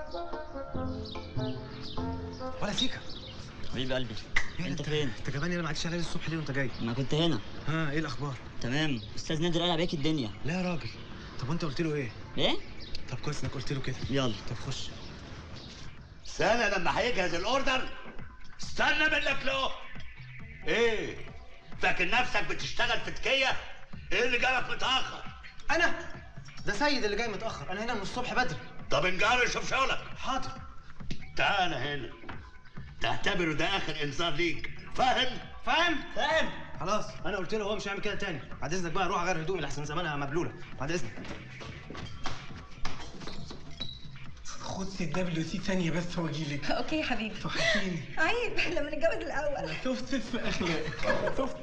ولا سيكا حبيب قلبي يا انت انت فين؟ انت كمان انا ما عدتش عليا الصبح ليه وانت جاي ما كنت هنا ها ايه الاخبار تمام استاذ نادر قال عليك الدنيا لا يا راجل طب وانت قلت له ايه ايه طب كويس انك قلت له كده يلا طب خش استنى لما هيجهز الاوردر استنى منك له ايه فاكر نفسك بتشتغل في تكيه ايه اللي جابك متاخر انا ده سيد اللي جاي متاخر انا هنا من الصبح بدري طب انجار شوف شغلك حاضر تعال هنا تعتبره ده اخر انذار ليك فاهم فاهم فاهم خلاص انا قلت له هو مش هيعمل كده تاني بعد اذنك بقى روح غير هدومي لحسن زمانها مبلوله بعد اذنك خد سي دبليو سي ثانية بس واجيلك اوكي يا حبيبي وحشيني عيب لما نتجوز الاول شفت في اخلاق شفت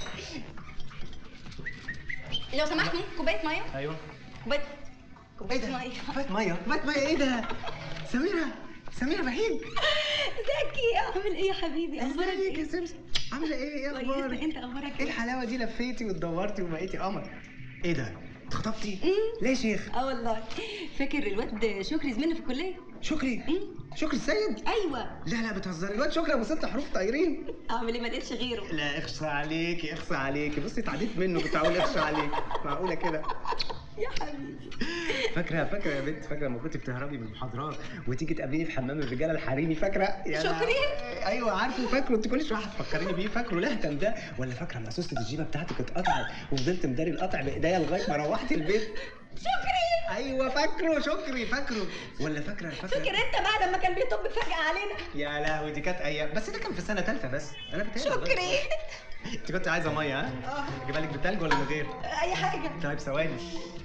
لو سمحت ممكن كوبايه ميه ايوه كوبايه ايه كوبايه ده ميه كوبايه ميه كوبايه ميه ايه ده سميره سميره بهيج زكي عامل ايه يا حبيبي اخبارك ازيك يا ايه سمسم عامله ايه ايه كويسه اخبارك انت اخبارك ايه الحلاوه دي لفيتي واتدورتي وبقيتي قمر ايه ده اتخطبتي ليه يا شيخ اه والله فاكر الواد شكري زميلنا في الكليه شكري شكري السيد ايوه لا لا بتهزري الواد شكري ابو ست حروف طايرين اعمل ايه ما لقيتش غيره لا اخصى عليكي اخصى عليكي بصي اتعديت منه كنت هقول اخصى عليكي معقوله كده يا حبيبي فاكره فاكره يا بنت فاكره لما كنت بتهربي من المحاضرات وتيجي تقابليني في حمام الرجاله الحريمي فاكره يا شكري؟ لهوي. ايوه عارفه فاكره انت كل شويه هتفكريني بيه فاكره لهتم ده ولا فاكره لما سوسه الجيبه بتاعتك اتقطعت وفضلت مداري القطع بايديا لغايه ما روحت البيت شكري ايوه فاكره شكري فاكره ولا فاكره فاكر فاكره انت بقى لما كان بيطب فجاه علينا يا لهوي دي كانت ايام بس ده كان في سنه ثالثه بس انا بتهيألي شكري انت كنت عايزه ميه ها؟ اجيبها لك بتلج ولا من غير؟ اي حاجه طيب ثواني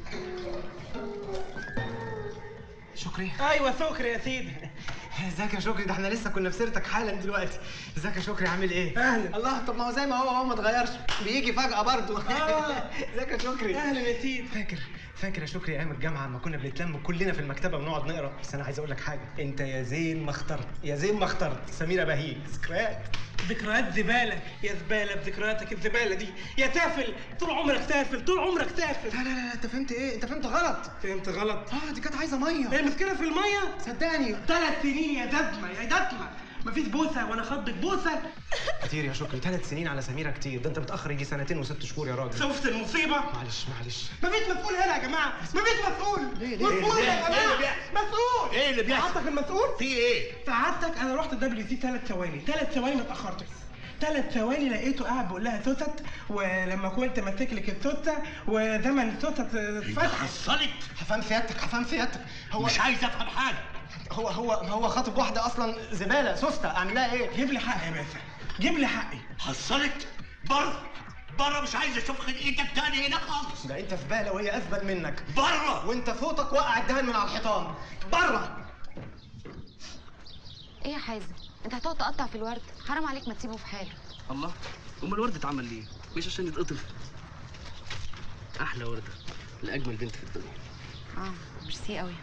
شكري ايوه سكر يا سيدي ازيك يا شكري ده احنا لسه كنا في سيرتك حالا دلوقتي ازيك يا شكري عامل ايه أهلا. الله طب ما هو زي ما هو هو ما اتغيرش بيجي فجأة برضه آه. ازيك يا شكري اهلا يا سيدي فاكر فاكر يا شكري ايام الجامعه لما كنا بنتلم كلنا في المكتبه ونقعد نقرا بس انا عايز اقول لك حاجه انت يا زين ما اخترت يا زين ما اخترت سميره بهيج ذكريات ذكريات زبالة يا زبالة بذكرياتك الزبالة دي يا تافل طول عمرك تافل طول عمرك تافل لا لا لا انت فهمت ايه انت فهمت غلط فهمت غلط اه دي كانت عايزه ميه هي المشكلة في المية صدقني ثلاث سنين يا دتمة يا دتمة مفيش بوسة وانا خضك بوسة كتير يا شكري ثلاث سنين على سميره كتير ده انت متاخر يجي سنتين وست شهور يا راجل شفت المصيبة معلش معلش مفيش مسؤول هنا يا جماعة مفيش مسؤول ليه- ليه- مسؤول ليه- يا ليه اللي جماعة بيحصل؟ مسؤول ايه اللي بيحصل؟ سعادتك المسؤول في ايه سعادتك انا رحت الدبليو سي ثلاث ثواني ثلاث ثواني ما اتاخرتش ثلاث ثواني لقيته قاعد بيقول لها توتت ولما كنت ماسك لك التوته وزمن التوتت اتفتح حصلت هفهم سيادتك هفهم سيادتك هو مش عايز افهم حاجه هو هو هو خاطب واحده اصلا زباله سوسته اعمل لها ايه جيب لي حقي يا باشا جيب لي حقي حصلت بره بره مش عايز اشوف خلقتك تاني هنا خالص ده انت في بالة وهي اثبت منك بره وانت صوتك وقع الدهان من على الحيطان بره ايه يا حازم انت هتقعد تقطع في الورد حرام عليك ما تسيبه في حاله الله ام الورد اتعمل ليه مش عشان يتقطف احلى ورده لاجمل بنت في الدنيا اه ميرسي قوي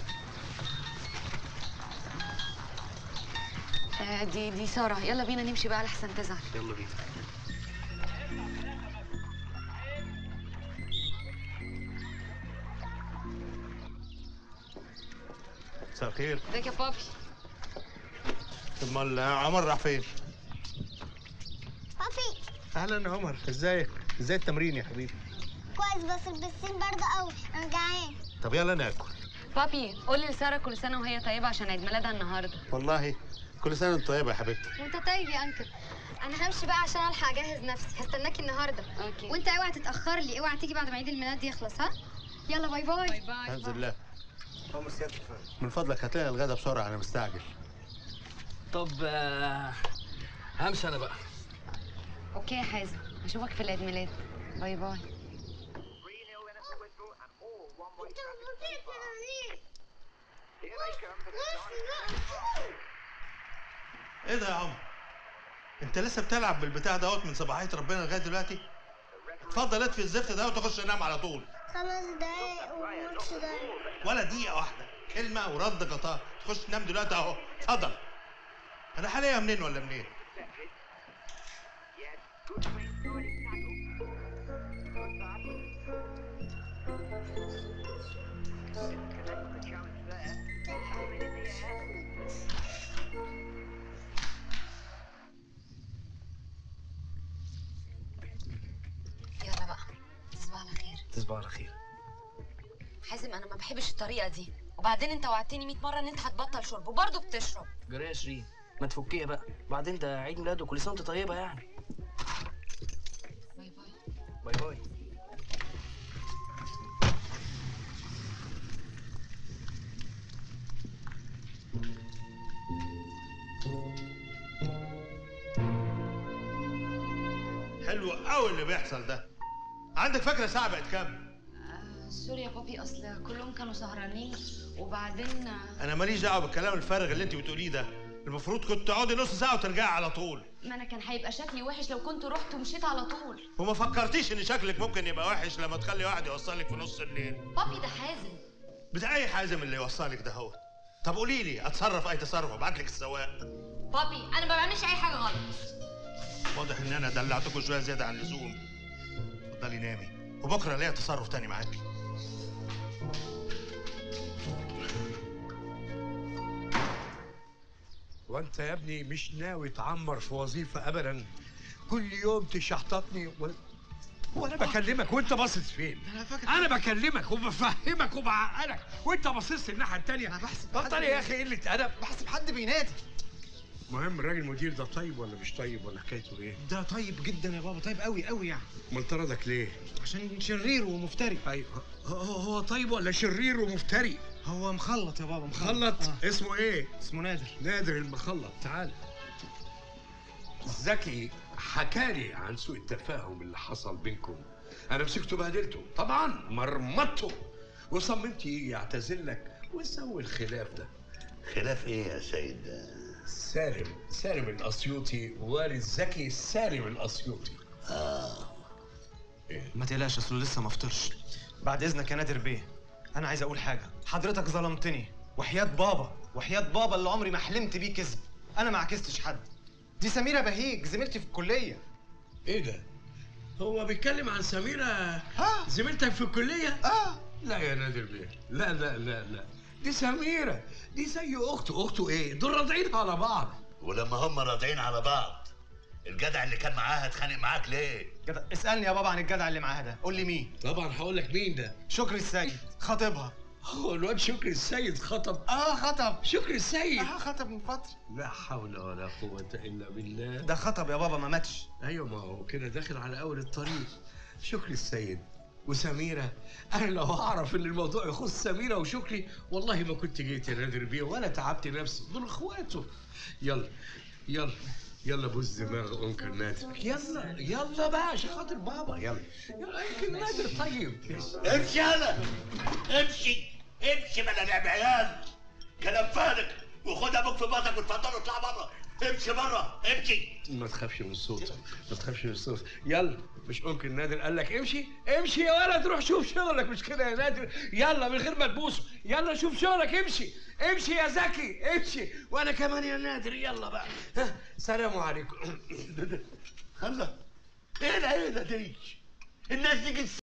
آه دي دي ساره يلا بينا نمشي بقى لحسن تزعل يلا بينا مساء الخير ازيك يا بابي امال عمر راح فين؟ بابي اهلا يا عمر ازيك؟ ازاي التمرين يا حبيبي؟ كويس بس البسين برد قوي انا جعان طب يلا ناكل بابي قولي لساره كل سنه وهي طيبه عشان عيد ميلادها النهارده والله كل سنه وانت طيبه يا حبيبتي وانت طيب يا انكل انا همشي بقى عشان الحق اجهز نفسي هستناكي النهارده اوكي وانت اوعى تتاخر لي اوعى تيجي بعد ما عيد الميلاد يخلص ها يلا باي باي باي الحمد لله من فضلك هات لنا الغدا بسرعه انا مستعجل طب آه، همشي انا بقى اوكي يا حازم اشوفك في العيد ميلاد باي باي ايه ده يا عمر؟ انت لسه بتلعب بالبتاع دوت من صباحيه ربنا لغايه دلوقتي؟ اتفضل اطفي الزفت ده وتخش انام على طول خمس دقايق والماتش ده ولا دقيقه واحده كلمه ورد غطاء تخش تنام دلوقتي اهو اتفضل انا حاليا منين ولا منين؟ على خير حازم انا ما بحبش الطريقه دي وبعدين انت وعدتني 100 مره ان انت هتبطل شرب وبرضه بتشرب جري يا شيرين ما تفكيها بقى بعدين ده عيد ميلاد وكل سنه وانت طيبه يعني باي باي باي باي حلو قوي اللي بيحصل ده عندك فكره الساعه بقت كام سوري يا بابي اصل كلهم كانوا سهرانين وبعدين انا ماليش دعوه بالكلام الفارغ اللي انت بتقوليه ده المفروض كنت تقعدي نص ساعه وترجعي على طول ما انا كان هيبقى شكلي وحش لو كنت رحت ومشيت على طول وما فكرتيش ان شكلك ممكن يبقى وحش لما تخلي واحد يوصلك في نص الليل بابي ده حازم بتاع اي حازم اللي يوصلك ده هو طب قولي لي اتصرف اي تصرف ابعت لك السواق بابي انا ما بعملش اي حاجه غلط واضح ان انا دلعتكم شويه زياده عن اللزوم اتفضلي نامي وبكره ليا تصرف تاني معاكي وانت يا ابني مش ناوي تعمر في وظيفه ابدا كل يوم تشحططني و... وانا بكلمك وانت باصص فين انا بكلمك وبفهمك وبعقلك وانت باصص الناحيه التانيه أنا بحسب بطل حد يا اخي قله ادب بحسب حد بينادي المهم الراجل المدير ده طيب ولا مش طيب ولا حكايته ايه ده طيب جدا يا بابا طيب قوي قوي يعني امال طردك ليه عشان شرير ومفتري ايوه هو, هو طيب ولا شرير ومفتري هو مخلط يا بابا مخلط مخلط آه. اسمه ايه اسمه نادر نادر المخلط تعال زكي حكالي عن سوء التفاهم اللي حصل بينكم انا مسكته بهدلته طبعا مرمطته وصممت يجي يعتذر لك وسوي الخلاف ده خلاف ايه يا سيد سالم سالم الاسيوطي والد زكي سالم الاسيوطي ما تقلقش اصله لسه ما فطرش بعد اذنك يا نادر بيه انا عايز اقول حاجه حضرتك ظلمتني وحياه بابا وحياه بابا اللي عمري ما حلمت بيه كذب انا ما عكستش حد دي سميره بهيج زميلتي في الكليه ايه ده هو بيتكلم عن سميرة ها زميلتك في الكلية؟ اه لا يا نادر بيه لا لا لا لا دي سميرة دي زي أخته أخته إيه؟ دول راضعين على بعض ولما هم راضعين على بعض الجدع اللي كان معاها اتخانق معاك ليه؟ جدع اسالني يا بابا عن الجدع اللي معاها ده قول لي مين طبعا هقول لك مين ده شكري السيد خطيبها هو الواد شكري السيد خطب اه خطب شكري السيد اه خطب من فتره لا حول ولا قوة إلا بالله ده خطب يا بابا ما ماتش أيوة ما هو كده داخل على أول الطريق شكري السيد وسميرة أنا لو أعرف إن الموضوع يخص سميرة وشكري والله ما كنت جيت يا نادر بيه ولا تعبت نفسي دول إخواته يلا يلا يلا بوز دماغ أنكل نادر يلا يلا بقى عشان خاطر بابا يلا يلا يمكن نادر طيب امشي يلا امشي امشي بلا لعب عيال كلام فارغ وخد ابوك في بطنك واتفضل اطلع بره امشي بره امشي ما تخافش من صوتك ما تخافش من صوتك يلا مش ممكن نادر قال لك امشي امشي يا ولد روح شوف شغلك مش كده يا نادر يلا من غير ما تبوسه يلا شوف شغلك امشي امشي يا زكي امشي وانا كمان يا نادر يلا بقى ها سلام عليكم الله ايه العيله دي الناس دي